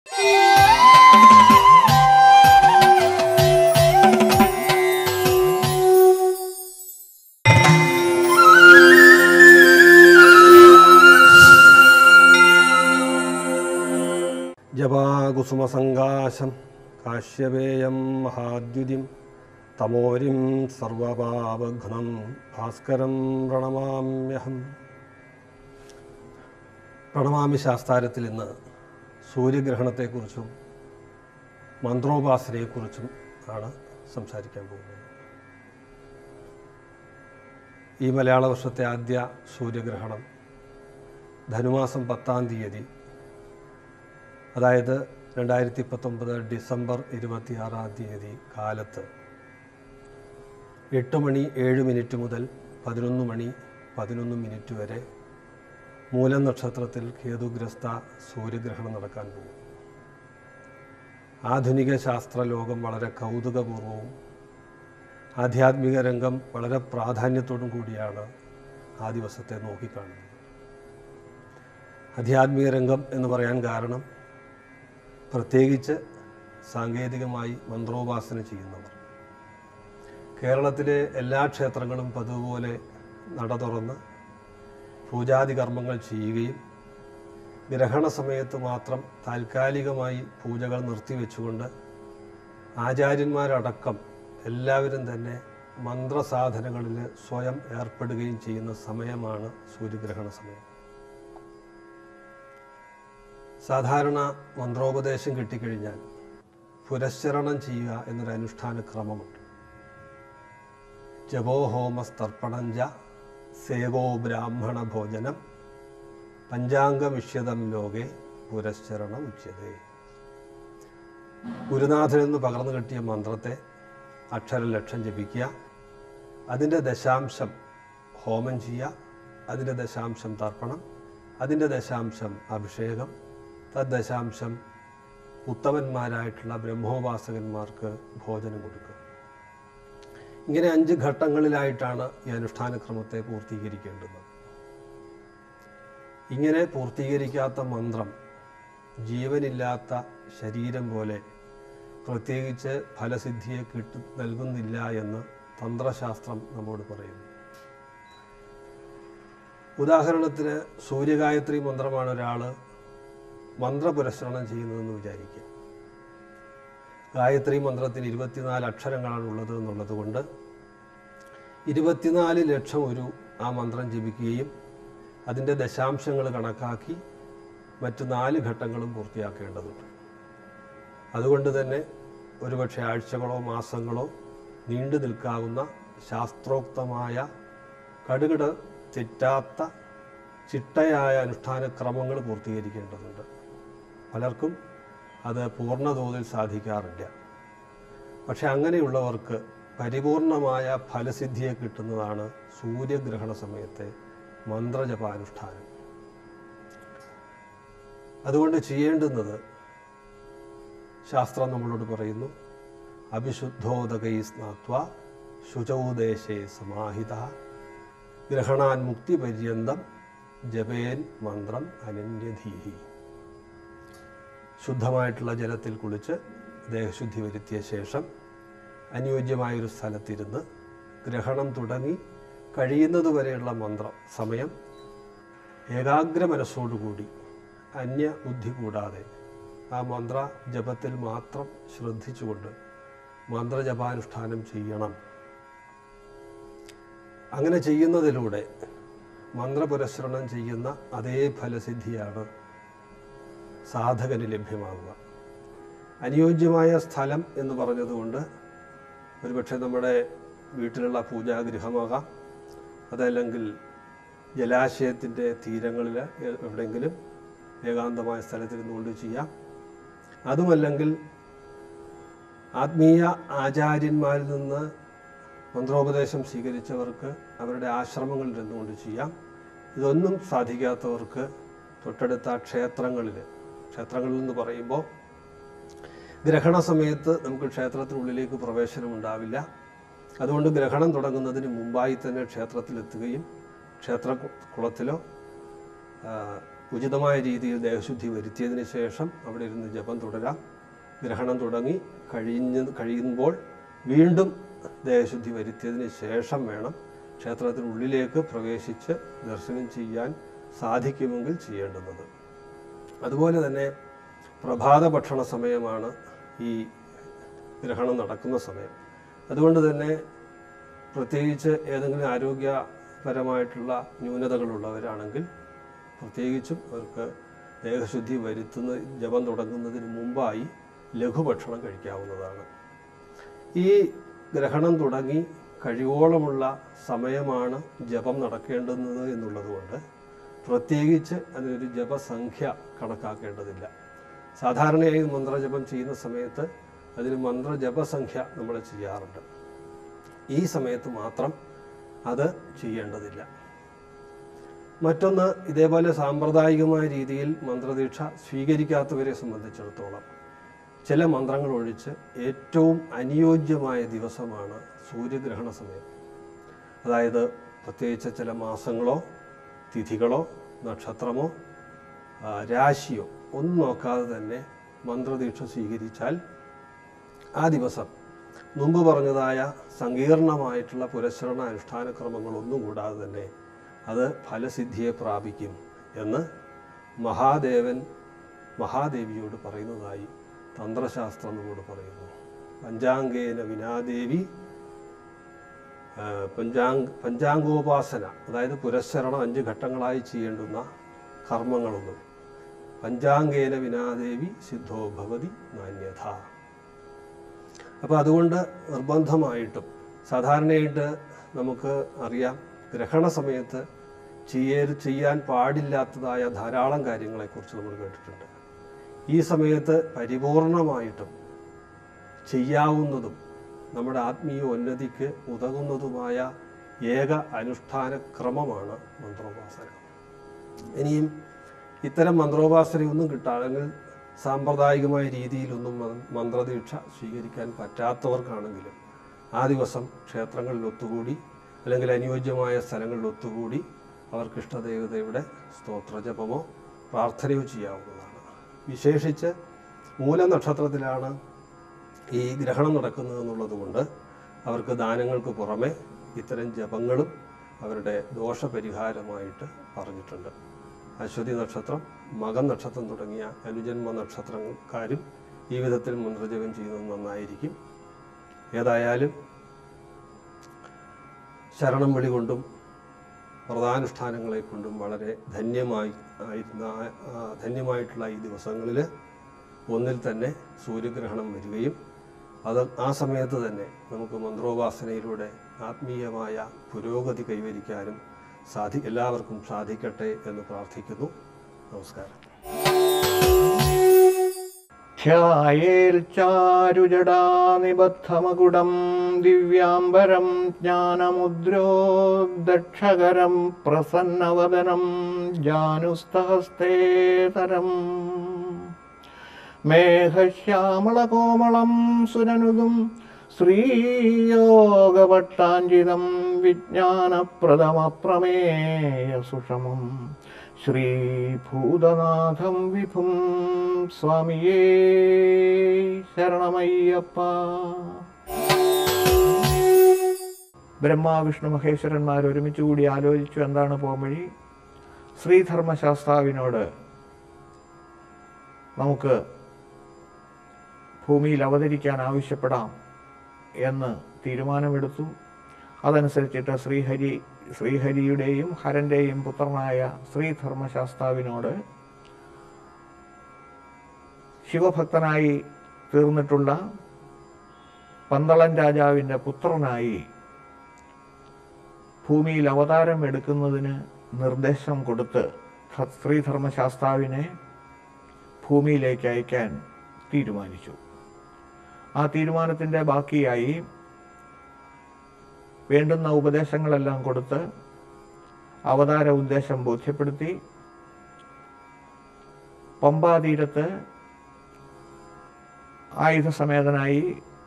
ജപാകുസുമസങ്കാശം കാശ്യപേയം മഹാദ്യുതിം തമോരിം സർവപാപഘ്നം ഭാസ്കരം പ്രണമാമ്യഹം പ്രണമാമി ശാസ്താരത്തിൽ ഇന്ന് സൂര്യഗ്രഹണത്തെക്കുറിച്ചും മന്ത്രോപാസനയെക്കുറിച്ചും ആണ് സംസാരിക്കാൻ പോകുന്നത് ഈ മലയാള വർഷത്തെ ആദ്യ സൂര്യഗ്രഹണം ധനുമാസം പത്താം തീയതി അതായത് രണ്ടായിരത്തി പത്തൊമ്പത് ഡിസംബർ ഇരുപത്തിയാറാം തീയതി കാലത്ത് എട്ട് മണി ഏഴ് മിനിറ്റ് മുതൽ പതിനൊന്ന് മണി പതിനൊന്ന് മിനിറ്റ് വരെ മൂലം നക്ഷത്രത്തിൽ കേതുഗ്രസ്ത സൂര്യഗ്രഹണം നടക്കാൻ പോകും ആധുനിക ശാസ്ത്രലോകം വളരെ കൗതുകപൂർവവും ആധ്യാത്മിക രംഗം വളരെ പ്രാധാന്യത്തോടും കൂടിയാണ് ആ ദിവസത്തെ നോക്കിക്കാണുന്നത് ആധ്യാത്മിക രംഗം എന്ന് പറയാൻ കാരണം പ്രത്യേകിച്ച് സാങ്കേതികമായി മന്ത്രോപാസന ചെയ്യുന്നവർ കേരളത്തിലെ എല്ലാ ക്ഷേത്രങ്ങളും പതിവുപോലെ നട തുറന്ന് പൂജാതി കർമ്മങ്ങൾ ചെയ്യുകയും ഗ്രഹണ സമയത്ത് മാത്രം താൽക്കാലികമായി പൂജകൾ നിർത്തിവെച്ചുകൊണ്ട് ആചാര്യന്മാരടക്കം എല്ലാവരും തന്നെ മന്ത്രസാധനങ്ങളിൽ സ്വയം ഏർപ്പെടുകയും ചെയ്യുന്ന സമയമാണ് സൂര്യഗ്രഹണ സമയം സാധാരണ മന്ത്രോപദേശം കിട്ടിക്കഴിഞ്ഞാൽ പുരശ്ചരണം ചെയ്യുക എന്നൊരു അനുഷ്ഠാന ക്രമമുണ്ട് ജപോഹോമസ്തർപ്പണഞ്ച സേവോ ബ്രാഹ്മണ ഭോജനം പഞ്ചാംഗമിഷ്യതം ലോകെ പുരശ്ചരണ ഉച്യതേ ഗുരുനാഥനിൽ നിന്ന് പകർന്നു കിട്ടിയ മന്ത്രത്തെ അക്ഷരലക്ഷം ജപിക്കുക അതിൻ്റെ ദശാംശം ഹോമം ചെയ്യുക അതിൻ്റെ ദശാംശം തർപ്പണം അതിൻ്റെ ദശാംശം അഭിഷേകം തദ്ദശാംശം ഉത്തമന്മാരായിട്ടുള്ള ബ്രഹ്മോപാസകന്മാർക്ക് ഭോജനം കൊടുക്കുക ഇങ്ങനെ അഞ്ച് ഘട്ടങ്ങളിലായിട്ടാണ് ഈ അനുഷ്ഠാനക്രമത്തെ പൂർത്തീകരിക്കേണ്ടത് ഇങ്ങനെ പൂർത്തീകരിക്കാത്ത മന്ത്രം ജീവനില്ലാത്ത ശരീരം പോലെ പ്രത്യേകിച്ച് ഫലസിദ്ധിയെ കിട്ടു നൽകുന്നില്ല എന്ന് തന്ത്രശാസ്ത്രം നമ്മോട് പറയുന്നു ഉദാഹരണത്തിന് സൂര്യഗായത്രി മന്ത്രമാണ് ഒരാൾ മന്ത്രപുരസ്രണം ചെയ്യുന്നതെന്ന് വിചാരിക്കുക ഗായത്രി മന്ത്രത്തിന് ഇരുപത്തിനാല് അക്ഷരങ്ങളാണ് ഉള്ളത് എന്നുള്ളത് കൊണ്ട് ഇരുപത്തിനാല് ലക്ഷം ഒരു ആ മന്ത്രം ജപിക്കുകയും അതിൻ്റെ ദശാംശങ്ങൾ കണക്കാക്കി മറ്റു നാല് ഘട്ടങ്ങളും പൂർത്തിയാക്കേണ്ടതുണ്ട് അതുകൊണ്ട് തന്നെ ഒരുപക്ഷെ ആഴ്ചകളോ മാസങ്ങളോ നീണ്ടു നിൽക്കാവുന്ന ശാസ്ത്രോക്തമായ കടുകിട തെറ്റാത്ത ചിട്ടയായ അനുഷ്ഠാന ക്രമങ്ങൾ പൂർത്തീകരിക്കേണ്ടതുണ്ട് പലർക്കും അത് പൂർണ്ണതോതിൽ സാധിക്കാറില്ല പക്ഷെ അങ്ങനെയുള്ളവർക്ക് പരിപൂർണമായ ഫലസിദ്ധിയെ കിട്ടുന്നതാണ് സൂര്യഗ്രഹണ സമയത്തെ മന്ത്രജപാനുഷ്ഠാനം അതുകൊണ്ട് ചെയ്യേണ്ടുന്നത് ശാസ്ത്രം നമ്മളോട് പറയുന്നു അഭിശുദ്ധോദകൈ സ്നാത്വ ശുചൗദേശേ സമാഹിത ഗ്രഹണാൻ മുക്തിപര്യന്തം ജപേൻ മന്ത്രം അനന്യധീഹി ശുദ്ധമായിട്ടുള്ള ജലത്തിൽ കുളിച്ച് ദേഹശുദ്ധി വരുത്തിയ ശേഷം അനുയോജ്യമായൊരു സ്ഥലത്തിരുന്ന് ഗ്രഹണം തുടങ്ങി കഴിയുന്നതുവരെയുള്ള മന്ത്രം സമയം ഏകാഗ്ര മനസ്സോടുകൂടി അന്യ ബുദ്ധി കൂടാതെ ആ മന്ത്ര ജപത്തിൽ മാത്രം ശ്രദ്ധിച്ചുകൊണ്ട് മന്ത്രജപാനുഷ്ഠാനം ചെയ്യണം അങ്ങനെ ചെയ്യുന്നതിലൂടെ മന്ത്രപുരസ്രണം ചെയ്യുന്ന അതേ ഫലസിദ്ധിയാണ് സാധകന് ലഭ്യമാകുക അനുയോജ്യമായ സ്ഥലം എന്ന് പറഞ്ഞതുകൊണ്ട് ഒരുപക്ഷെ നമ്മുടെ വീട്ടിലുള്ള പൂജാഗൃഹമാകാം അതല്ലെങ്കിൽ ജലാശയത്തിൻ്റെ തീരങ്ങളിൽ എവിടെയെങ്കിലും ഏകാന്തമായ സ്ഥലത്തിരുന്നുകൊണ്ട് ചെയ്യാം അതുമല്ലെങ്കിൽ ആത്മീയ ആചാര്യന്മാരിൽ നിന്ന് മന്ത്രോപദേശം സ്വീകരിച്ചവർക്ക് അവരുടെ ആശ്രമങ്ങളിൽ ഇരുന്നുകൊണ്ട് ചെയ്യാം ഇതൊന്നും സാധിക്കാത്തവർക്ക് തൊട്ടടുത്ത ക്ഷേത്രങ്ങളിൽ ക്ഷേത്രങ്ങളിൽ എന്ന് പറയുമ്പോൾ ഗ്രഹണ സമയത്ത് നമുക്ക് ക്ഷേത്രത്തിനുള്ളിലേക്ക് പ്രവേശനം ഉണ്ടാവില്ല അതുകൊണ്ട് ഗ്രഹണം തുടങ്ങുന്നതിന് മുമ്പായി തന്നെ ക്ഷേത്രത്തിലെത്തുകയും ക്ഷേത്ര കുളത്തിലോ ആ, ഉചിതമായ രീതിയിൽ ദേഹശുദ്ധി വരുത്തിയതിന് ശേഷം അവിടെ ഇരുന്ന് ജപം തുടരാം ഗ്രഹണം തുടങ്ങി കഴിഞ്ഞ് കഴിയുമ്പോൾ വീണ്ടും ദേഹശുദ്ധി വരുത്തിയതിന് ശേഷം വേണം ക്ഷേത്രത്തിനുള്ളിലേക്ക് പ്രവേശിച്ച് ദർശനം ചെയ്യാൻ സാധിക്കുമെങ്കിൽ ചെയ്യേണ്ടുന്നത് അതുപോലെ തന്നെ പ്രഭാത ഭക്ഷണ സമയമാണ് ഈ ഗ്രഹണം നടക്കുന്ന സമയം അതുകൊണ്ട് തന്നെ പ്രത്യേകിച്ച് ഏതെങ്കിലും ആരോഗ്യപരമായിട്ടുള്ള ന്യൂനതകളുള്ളവരാണെങ്കിൽ പ്രത്യേകിച്ചും അവർക്ക് ദേഹശുദ്ധി വരുത്തുന്ന ജപം തുടങ്ങുന്നതിന് മുമ്പായി ലഘുഭക്ഷണം കഴിക്കാവുന്നതാണ് ഈ ഗ്രഹണം തുടങ്ങി കഴിവോളമുള്ള സമയമാണ് ജപം നടക്കേണ്ടുന്നത് എന്നുള്ളതുകൊണ്ട് പ്രത്യേകിച്ച് അതിനൊരു ജപസംഖ്യ കണക്കാക്കേണ്ടതില്ല സാധാരണയായി മന്ത്രജപം ചെയ്യുന്ന സമയത്ത് അതിന് മന്ത്രജപസംഖ്യ നമ്മൾ ചെയ്യാറുണ്ട് ഈ സമയത്ത് മാത്രം അത് ചെയ്യേണ്ടതില്ല മറ്റൊന്ന് ഇതേപോലെ സാമ്പ്രദായികമായ രീതിയിൽ മന്ത്രദീക്ഷ സ്വീകരിക്കാത്തവരെ സംബന്ധിച്ചിടത്തോളം ചില മന്ത്രങ്ങൾ ഒഴിച്ച് ഏറ്റവും അനുയോജ്യമായ ദിവസമാണ് സൂര്യഗ്രഹണ സമയം അതായത് പ്രത്യേകിച്ച് ചില മാസങ്ങളോ തിഥികളോ നക്ഷത്രമോ ആ, രാശിയോ ഒന്നും നോക്കാതെ തന്നെ മന്ത്രദീക്ഷ സ്വീകരിച്ചാൽ ആ ദിവസം മുമ്പ് പറഞ്ഞതായ സങ്കീർണമായിട്ടുള്ള പുരസ്കരണ അനുഷ്ഠാന ക്രമങ്ങളൊന്നും കൂടാതെ തന്നെ അത് ഫലസിദ്ധിയെ പ്രാപിക്കും എന്ന് മഹാദേവൻ മഹാദേവിയോട് പറയുന്നതായി തന്ത്രശാസ്ത്രം നമ്മോട് പറയുന്നു പഞ്ചാംഗേന വിനാദേവി ആ, പഞ്ചാംഗ പഞ്ചാംഗോപാസന അതായത് പുരസ്കരണം അഞ്ച് ഘട്ടങ്ങളായി ചെയ്യേണ്ടുന്ന കർമ്മങ്ങളൊന്നും പഞ്ചാംഗേന വിനാദേവി സിദ്ധോ ഭവതി നാണ്യഥ അപ്പോൾ അതുകൊണ്ട് നിർബന്ധമായിട്ടും സാധാരണയായിട്ട് നമുക്ക് അറിയാം ഗ്രഹണ സമയത്ത് ചെയ്യ ചെയ്യാൻ പാടില്ലാത്തതായ ധാരാളം കാര്യങ്ങളെക്കുറിച്ച് നമ്മൾ കേട്ടിട്ടുണ്ട് ഈ സമയത്ത് പരിപൂർണമായിട്ടും ചെയ്യാവുന്നതും നമ്മുടെ ആത്മീയ ഉന്നതിക്ക് ഉതകുന്നതുമായ ഏക അനുഷ്ഠാന ക്രമമാണ് മന്ത്രോപാസന ഇനിയും ഇത്തരം മന്ത്രോപാസനയൊന്നും കിട്ടാണെങ്കിൽ സാമ്പ്രദായികമായ രീതിയിലൊന്നും മ- മന്ത്രദീക്ഷ സ്വീകരിക്കാൻ പറ്റാത്തവർക്കാണെങ്കിലും ആ ദിവസം ക്ഷേത്രങ്ങളിൽ ഒത്തുകൂടി അല്ലെങ്കിൽ അനുയോജ്യമായ സ്ഥലങ്ങളിൽ ഒത്തുകൂടി അവർക്ക് ഇഷ്ടദേവതയുടെ സ്തോത്രജപമോ പ്രാർത്ഥനയോ ചെയ്യാവുന്നതാണ് വിശേഷിച്ച് മൂലനക്ഷത്രത്തിലാണ് ഈ ഗ്രഹണം നടക്കുന്നത് എന്നുള്ളതുകൊണ്ട് അവർക്ക് ദാനങ്ങൾക്ക് പുറമെ ഇത്തരം ജപങ്ങളും അവരുടെ ദോഷപരിഹാരമായിട്ട് പറഞ്ഞിട്ടുണ്ട് അശ്വതി നക്ഷത്രം മകം നക്ഷത്രം തുടങ്ങിയ അനുജന്മ നക്ഷത്രക്കാരും ഈ വിധത്തിൽ മന്ത്രജപം ചെയ്യുന്നത് നന്നായിരിക്കും ഏതായാലും ശരണം വിളി കൊണ്ടും വ്രതാനുഷ്ഠാനങ്ങളെ കൊണ്ടും വളരെ ധന്യമായി ആയിരുന്ന ആ, ധന്യമായിട്ടുള്ള ഈ ദിവസങ്ങളിൽ ഒന്നിൽ തന്നെ സൂര്യഗ്രഹണം വരികയും അത് ആ സമയത്ത് തന്നെ നമുക്ക് മന്ത്രോപാസനയിലൂടെ ആത്മീയമായ പുരോഗതി കൈവരിക്കാനും സാധി എല്ലാവർക്കും സാധിക്കട്ടെ എന്ന് പ്രാർത്ഥിക്കുന്നു നമസ്കാരം ധ്യായേൽ ചാരുജടാനിബദ്ധമകുടം ദിവ്യാംബരം ജ്ഞാനമുദ്രോദക്ഷകരം പ്രസന്നവദനം ജാനുസ്തഹസ്തേതരം മേഘശ്യാമളകോമളം സുരനുതും ശ്രീയോഗപട്ടാഞ്ചിതം വിജ്ഞാനപ്രദമപ്രമേയ സുഷമം ശ്രീഭൂതനാഥം വിഭും സ്വാമിയേ ശരണമയ്യപ്പ ബ്രഹ്മാവിഷ്ണു മഹേശ്വരന്മാർ ഒരുമിച്ച് കൂടി ആലോചിച്ചു എന്താണ് പോംവഴി ശ്രീധർമ്മശാസ്താവിനോട് നമുക്ക് ഭൂമിയിൽ അവതരിക്കാൻ ആവശ്യപ്പെടാം എന്ന് തീരുമാനമെടുത്തു അതനുസരിച്ചിട്ട് ശ്രീഹരി ശ്രീഹരിയുടെയും ഹരൻ്റെയും പുത്രനായ ശ്രീധർമ്മശാസ്താവിനോട് ശിവഭക്തനായി തീർന്നിട്ടുള്ള പന്തളൻ രാജാവിൻ്റെ പുത്രനായി ഭൂമിയിൽ അവതാരം എടുക്കുന്നതിന് നിർദ്ദേശം കൊടുത്ത് ധ- ശ്രീധർമ്മശാസ്താവിനെ ഭൂമിയിലേക്ക് അയക്കാൻ തീരുമാനിച്ചു ആ തീരുമാനത്തിൻ്റെ ബാക്കിയായി വേണ്ടുന്ന ഉപദേശങ്ങളെല്ലാം കൊടുത്ത് അവതാര ഉദ്ദേശം ബോധ്യപ്പെടുത്തി പമ്പാതീരത്ത് ആയുധസമേതനായി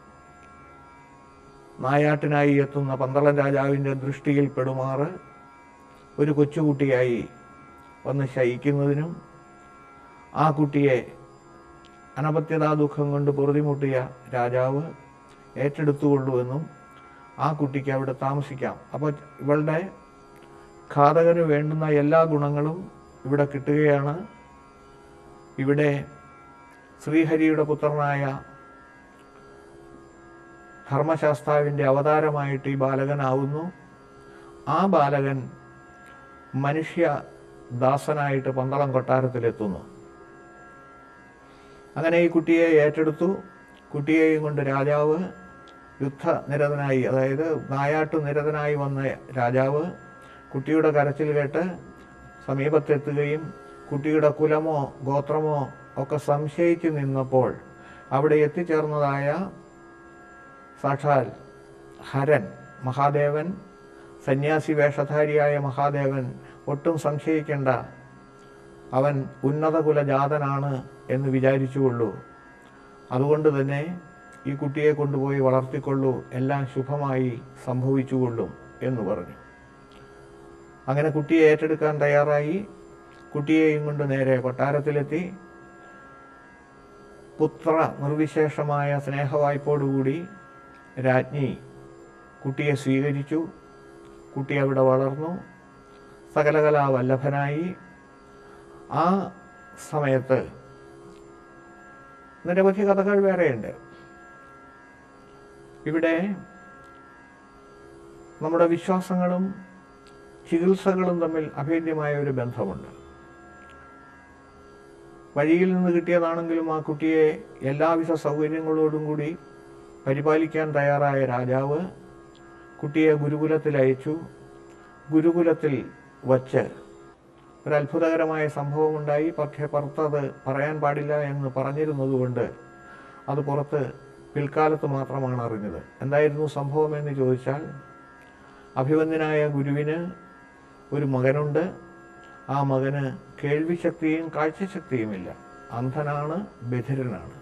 നായാട്ടിനായി എത്തുന്ന പന്തളൻ രാജാവിൻ്റെ ദൃഷ്ടിയിൽ പെടുമാറ് ഒരു കൊച്ചുകുട്ടിയായി വന്ന് ശയിക്കുന്നതിനും ആ കുട്ടിയെ അനപത്യതാ ദുഃഖം കൊണ്ട് പൊറുതിമുട്ടിയ രാജാവ് ഏറ്റെടുത്തുകൊള്ളുവെന്നും ആ കുട്ടിക്ക് അവിടെ താമസിക്കാം അപ്പോൾ ഇവളുടെ ഘാതകന് വേണ്ടുന്ന എല്ലാ ഗുണങ്ങളും ഇവിടെ കിട്ടുകയാണ് ഇവിടെ ശ്രീഹരിയുടെ പുത്രനായ ധർമ്മശാസ്താവിൻ്റെ അവതാരമായിട്ട് ഈ ബാലകനാവുന്നു ആ ബാലകൻ മനുഷ്യ ദാസനായിട്ട് പന്തളം കൊട്ടാരത്തിലെത്തുന്നു അങ്ങനെ ഈ കുട്ടിയെ ഏറ്റെടുത്തു കുട്ടിയെയും കൊണ്ട് രാജാവ് യുദ്ധനിരതനായി അതായത് നായാട്ടു നിരതനായി വന്ന രാജാവ് കുട്ടിയുടെ കരച്ചിൽ കേട്ട് സമീപത്തെത്തുകയും കുട്ടിയുടെ കുലമോ ഗോത്രമോ ഒക്കെ സംശയിച്ചു നിന്നപ്പോൾ അവിടെ എത്തിച്ചേർന്നതായ സാക്ഷാൽ ഹരൻ മഹാദേവൻ സന്യാസി വേഷധാരിയായ മഹാദേവൻ ഒട്ടും സംശയിക്കേണ്ട അവൻ ഉന്നത കുലജാതനാണ് എന്ന് വിചാരിച്ചുകൊള്ളൂ അതുകൊണ്ട് തന്നെ ഈ കുട്ടിയെ കൊണ്ടുപോയി വളർത്തിക്കൊള്ളൂ എല്ലാം ശുഭമായി സംഭവിച്ചുകൊള്ളും എന്ന് പറഞ്ഞു അങ്ങനെ കുട്ടിയെ ഏറ്റെടുക്കാൻ തയ്യാറായി കുട്ടിയെയും കൊണ്ട് നേരെ കൊട്ടാരത്തിലെത്തി പുത്ര നിർവിശേഷമായ സ്നേഹവായ്പോടുകൂടി രാജ്ഞി കുട്ടിയെ സ്വീകരിച്ചു കുട്ടി അവിടെ വളർന്നു സകലകലാ വല്ലഭനായി ആ സമയത്ത് നിരവധി കഥകൾ വേറെയുണ്ട് ഇവിടെ നമ്മുടെ വിശ്വാസങ്ങളും ചികിത്സകളും തമ്മിൽ അഭേദ്യമായ ഒരു ബന്ധമുണ്ട് വഴിയിൽ നിന്ന് കിട്ടിയതാണെങ്കിലും ആ കുട്ടിയെ എല്ലാവിധ സൗകര്യങ്ങളോടും കൂടി പരിപാലിക്കാൻ തയ്യാറായ രാജാവ് കുട്ടിയെ ഗുരുകുലത്തിൽ അയച്ചു ഗുരുകുലത്തിൽ വച്ച് ഒരു അത്ഭുതകരമായ സംഭവമുണ്ടായി പക്ഷേ പുറത്തത് പറയാൻ പാടില്ല എന്ന് പറഞ്ഞിരുന്നതുകൊണ്ട് അത് പുറത്ത് പിൽക്കാലത്ത് മാത്രമാണ് അറിഞ്ഞത് എന്തായിരുന്നു സംഭവം എന്ന് ചോദിച്ചാൽ അഭിവന്ദ്യനായ ഗുരുവിന് ഒരു മകനുണ്ട് ആ മകന് കേൾവിശക്തിയും കാഴ്ചശക്തിയുമില്ല അന്ധനാണ് ബധിരനാണ്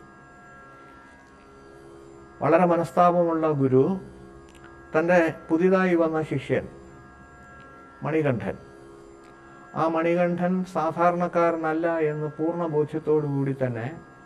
വളരെ മനസ്താപമുള്ള ഗുരു തൻ്റെ പുതിയതായി വന്ന ശിഷ്യൻ മണികണ്ഠൻ ആ മണികണ്ഠൻ സാധാരണക്കാരനല്ല എന്ന് പൂർണ്ണ ബോധ്യത്തോടു കൂടി തന്നെ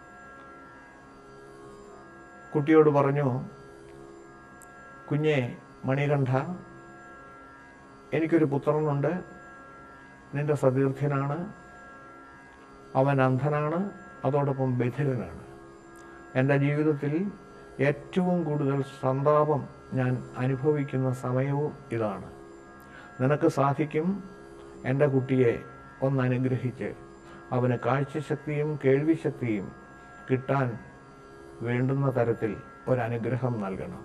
കുട്ടിയോട് പറഞ്ഞു കുഞ്ഞെ മണികണ്ഠ എനിക്കൊരു പുത്രനുണ്ട് നിന്റെ സതീർത്ഥ്യനാണ് അവൻ അന്ധനാണ് അതോടൊപ്പം ബധിരനാണ് എൻ്റെ ജീവിതത്തിൽ ഏറ്റവും കൂടുതൽ സന്താപം ഞാൻ അനുഭവിക്കുന്ന സമയവും ഇതാണ് നിനക്ക് സാധിക്കും എൻ്റെ കുട്ടിയെ ഒന്ന് അനുഗ്രഹിച്ച് അവന് കാഴ്ചശക്തിയും കേൾവിശക്തിയും കിട്ടാൻ വേണ്ടുന്ന തരത്തിൽ ഒരനുഗ്രഹം നൽകണം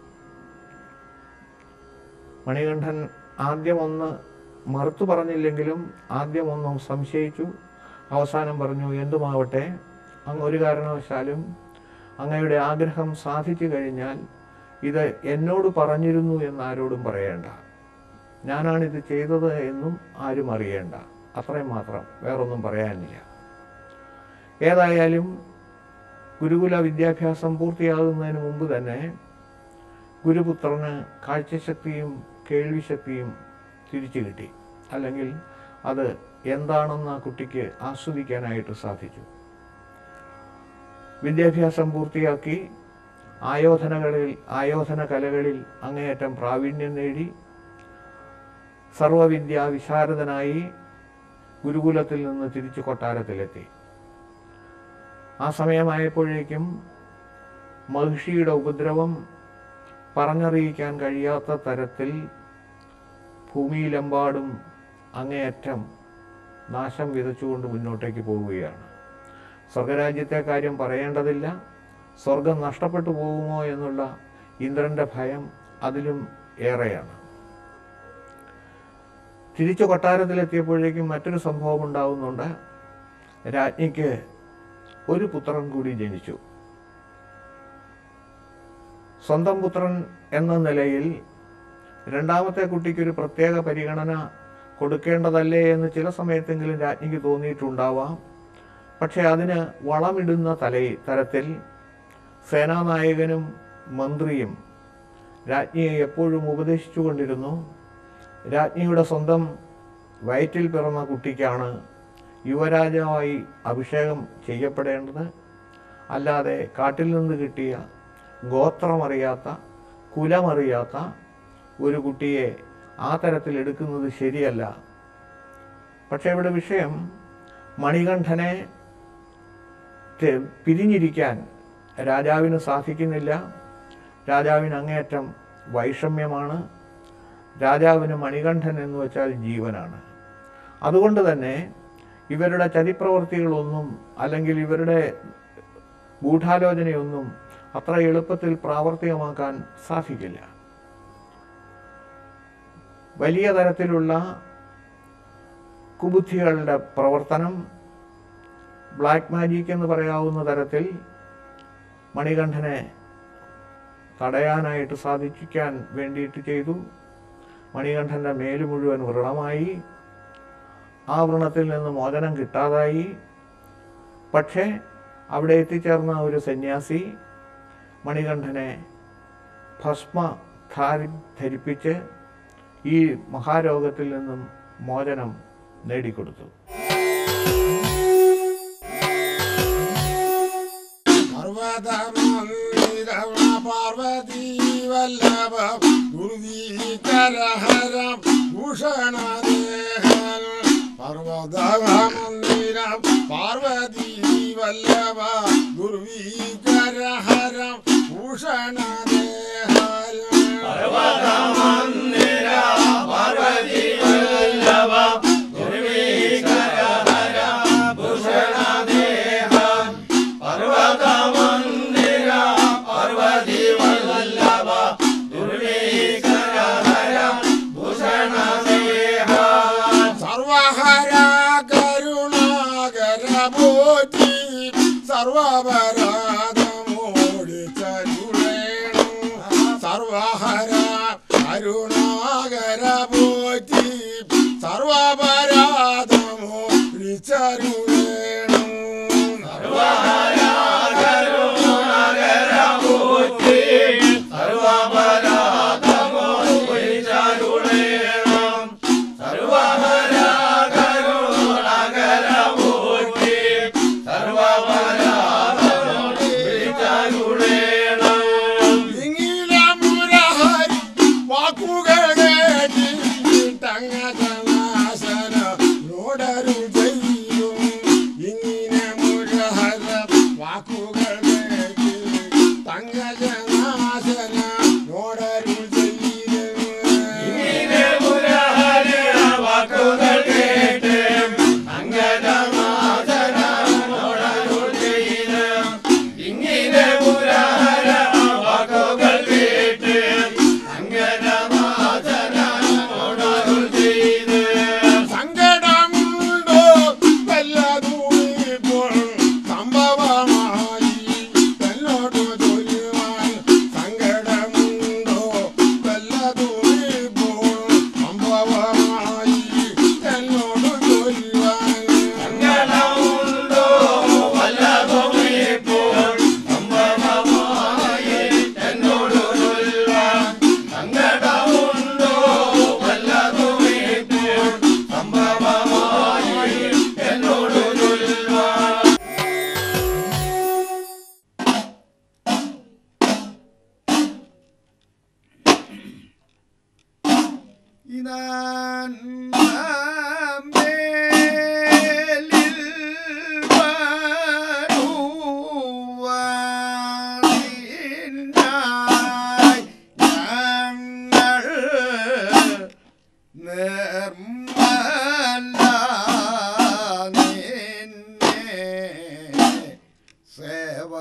മണികണ്ഠൻ ആദ്യം ഒന്ന് മറുത്തു പറഞ്ഞില്ലെങ്കിലും ആദ്യം ഒന്നും സംശയിച്ചു അവസാനം പറഞ്ഞു എന്തുമാവട്ടെ അങ്ങ് ഒരു കാരണവശാലും അങ്ങയുടെ ആഗ്രഹം സാധിച്ചു കഴിഞ്ഞാൽ ഇത് എന്നോട് പറഞ്ഞിരുന്നു എന്ന് ആരോടും പറയേണ്ട ഞാനാണിത് ചെയ്തത് എന്നും ആരും അറിയേണ്ട അത്രയും മാത്രം വേറൊന്നും പറയാനില്ല ഏതായാലും ഗുരുകുല വിദ്യാഭ്യാസം പൂർത്തിയാകുന്നതിന് മുമ്പ് തന്നെ ഗുരുപുത്രന് കാഴ്ചശക്തിയും കേൾവിശക്തിയും തിരിച്ചു കിട്ടി അല്ലെങ്കിൽ അത് എന്താണെന്ന് ആ കുട്ടിക്ക് ആസ്വദിക്കാനായിട്ട് സാധിച്ചു വിദ്യാഭ്യാസം പൂർത്തിയാക്കി ആയോധനകളിൽ ആയോധന കലകളിൽ അങ്ങേയറ്റം പ്രാവീണ്യം നേടി സർവവിദ്യാ വിശാരദനായി ഗുരുകുലത്തിൽ നിന്ന് തിരിച്ചു കൊട്ടാരത്തിലെത്തി ആ സമയമായപ്പോഴേക്കും മഹിഷിയുടെ ഉപദ്രവം പറഞ്ഞറിയിക്കാൻ കഴിയാത്ത തരത്തിൽ ഭൂമിയിലെമ്പാടും അങ്ങേയറ്റം നാശം വിതച്ചുകൊണ്ട് മുന്നോട്ടേക്ക് പോവുകയാണ് സ്വർഗരാജ്യത്തെ കാര്യം പറയേണ്ടതില്ല സ്വർഗം നഷ്ടപ്പെട്ടു പോകുമോ എന്നുള്ള ഇന്ദ്രന്റെ ഭയം അതിലും ഏറെയാണ് തിരിച്ചു കൊട്ടാരത്തിലെത്തിയപ്പോഴേക്കും മറ്റൊരു സംഭവം ഉണ്ടാവുന്നുണ്ട് രാജ്ഞിക്ക് ഒരു പുത്രൻ കൂടി ജനിച്ചു സ്വന്തം പുത്രൻ എന്ന നിലയിൽ രണ്ടാമത്തെ കുട്ടിക്ക് ഒരു പ്രത്യേക പരിഗണന കൊടുക്കേണ്ടതല്ലേ എന്ന് ചില സമയത്തെങ്കിലും രാജ്ഞിക്ക് തോന്നിയിട്ടുണ്ടാവാം പക്ഷെ അതിന് വളമിടുന്ന തലയിൽ തരത്തിൽ സേനാനായകനും മന്ത്രിയും രാജ്ഞിയെ എപ്പോഴും ഉപദേശിച്ചുകൊണ്ടിരുന്നു രാജ്ഞിയുടെ സ്വന്തം വയറ്റിൽ പിറന്ന കുട്ടിക്കാണ് യുവരാജാവായി അഭിഷേകം ചെയ്യപ്പെടേണ്ടത് അല്ലാതെ കാട്ടിൽ നിന്ന് കിട്ടിയ ഗോത്രമറിയാത്ത കുലമറിയാത്ത ഒരു കുട്ടിയെ ആ തരത്തിൽ എടുക്കുന്നത് ശരിയല്ല പക്ഷേ ഇവിടെ വിഷയം മണികണ്ഠനെ തെ- പിരിഞ്ഞിരിക്കാൻ രാജാവിന് സാധിക്കുന്നില്ല രാജാവിന് അങ്ങേയറ്റം വൈഷമ്യമാണ് രാജാവിന് മണികണ്ഠൻ എന്ന് വെച്ചാൽ ജീവനാണ് അതുകൊണ്ട് തന്നെ ഇവരുടെ ചതിപ്രവൃത്തികളൊന്നും അല്ലെങ്കിൽ ഇവരുടെ ഗൂഢാലോചനയൊന്നും അത്ര എളുപ്പത്തിൽ പ്രാവർത്തികമാക്കാൻ സാധിക്കില്ല വലിയ തരത്തിലുള്ള കുബുദ്ധികളുടെ പ്രവർത്തനം ബ്ലാക്ക് മാജിക് എന്ന് പറയാവുന്ന തരത്തിൽ മണികണ്ഠനെ തടയാനായിട്ട് സാധിക്കാൻ വേണ്ടിയിട്ട് ചെയ്തു മണികണ്ഠൻ്റെ മേല് മുഴുവൻ വ്രണമായി ആ വ്രണത്തിൽ നിന്ന് മോചനം കിട്ടാതായി പക്ഷേ അവിടെ എത്തിച്ചേർന്ന ഒരു സന്യാസി മണികണ്ഠനെ ഭസ്മ ധാരി ധരിപ്പിച്ച് ഈ മഹാരോഗത്തിൽ നിന്നും മോചനം നേടിക്കൊടുത്തു പർവതമന്ദിരം പാർവതി വല്ലഭ ഗുരുവീകരഹരം ഭൂഷണദേഹൻ പർവതമന്ദിരം പാർവതി വല്ലഭ ഗുരുവീകരഹരം ഭൂഷണദേഹൻ സർവഹര കരുണാകര പോറ്റി സർവപരാധമോടി ചരുളേണം സർവഹര കരുണാകര പോറ്റി സർവപരാധമോടി ചരുളേണം ഇങ്ങിലമുരഹരി വാക്കുകൾ കേട്ടി തങ്ങതനാശന നോടരു ചെയ്യും ഇങ്ങനെ മുരഹര വാക്കുകൾ കേട്ടി തങ്ങജനാശന നോടരു ചെയ്യും സങ്കടമുണ്ടോ വല്ലതുമിപ്പോൾ സംഭവമായി എന്നോട് ചൊല്ലുവാൻ സങ്കടമുണ്ടോ വല്ലതുമിപ്പോൾ സംഭവമായി എന്നോട് ചൊല്ലുവാൻ സേവ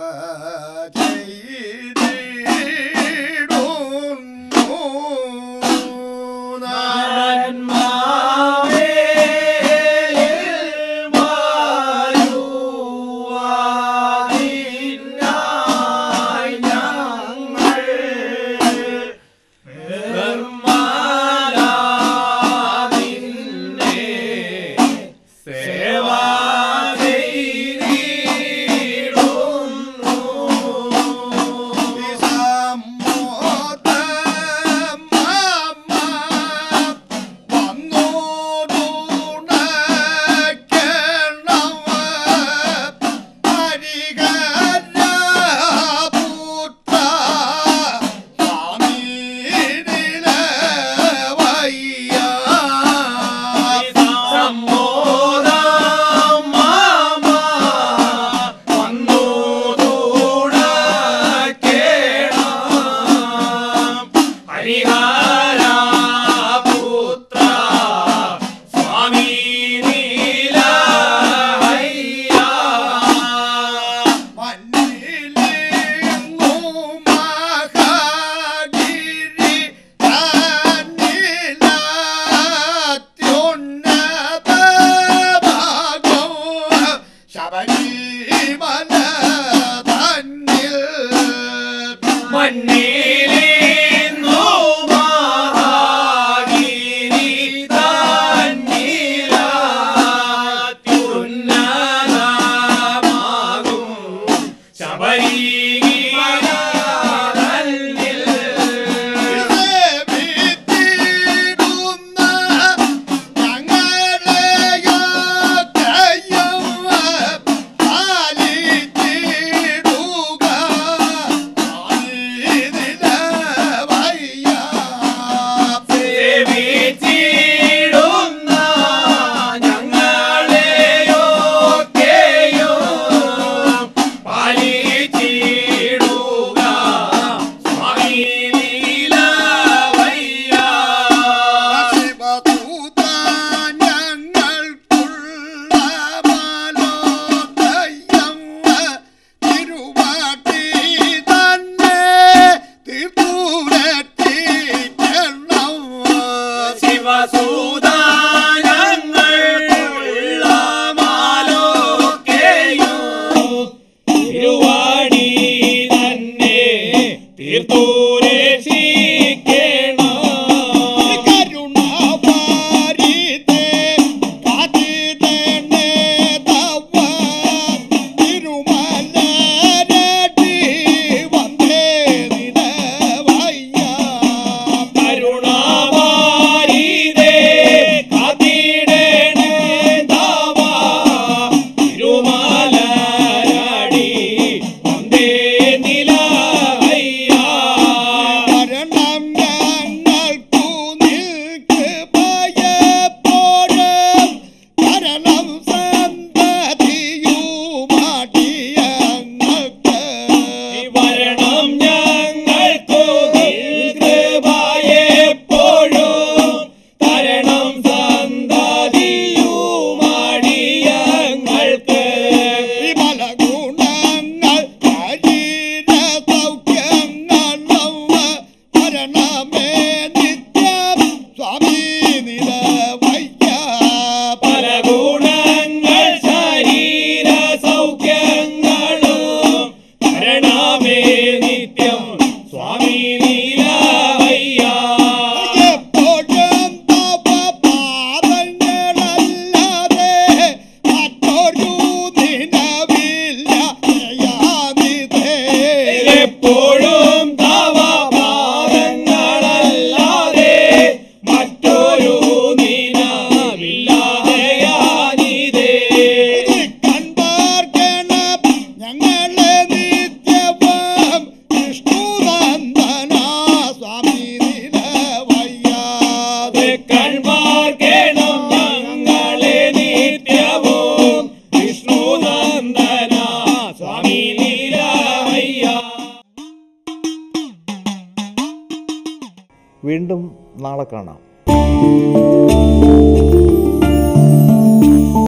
സേവാ തന്നിലിന്നു മഹാഗിരി തന്നിലാത്യുന്നതമാകും ശബരിഗിരിതന്നിൽ സേവിച്ചിടുന്ന ഞങ്ങളെയൊക്കെയും പാലിച്ചിടുക. ആയിതില വയ്യ. സേവിച്ചിടുന്ന ഞങ്ങളെയൊക്കെയും പാലിച്ചിടുക സ്വാമി ലീലവയ്യ. ശിവദൂത ഞങ്ങൾക്കുള്ള മാലോദയം തിരുവാട്ടി തന്നെ തീർത്തുരട്ടിക്കണം ശിവസൂത ഞങ്ങൾക്കുള്ള മാലോകേയും തിരുവാടി തന്നെ തീർത്തു രക്ഷിക്കണം കരുണാപാരിതേ കാത്തിടണേ തവ തിരുമലരടി വന്നേ നിടവയ്യ കരുണാവാരിതേ കാത്തിടണേ ദാവാ തിരുമാലരാടി വന്ദേ നിലവയ്യ കരണം ഞങ്ങൾക്കു നിൽക്ക് ഭയപ്പോഴും കരണം സന്തതിയുമാട്ടിയങ്ങൾക്ക് വരണം ഞങ്ങൾക്കു കൃപയെപ്പോഴും തരണം സന്തതിയുമാടിയങ്ങൾക്ക് വിമല ഗുണങ്ങൾ ശരീര സൗഖ്യങ്ങളും ഭരണമേ നിത്യം സ്വാമി നിലവയ്യ പല ഗുണങ്ങൾ ശരീര സൗഖ്യങ്ങളും ഭരണമേ നിത്യം സ്വാമി നീലവയ്യ എപ്പോഴും തവ പാദങ്ങളല്ലാതെ മറ്റൊരു നിലവില്ല ദയാനിധേ. എപ്പോഴും തവ പാദങ്ങളല്ലാതെ മറ്റൊരു നിലവില്ലാതെയാനിതേ കണ്ടാർക്കണം ഞങ്ങളെ നിത്യവും വിഷ്ണുനന്ദന സ്വാമി നിലവയ്യാതെ കൺമാർക്കണം ഞങ്ങളെ നിത്യവും വിഷ്ണുനന്ദന സ്വാമി നീലവയ്യ വീണ്ടും നാളെ കാണാം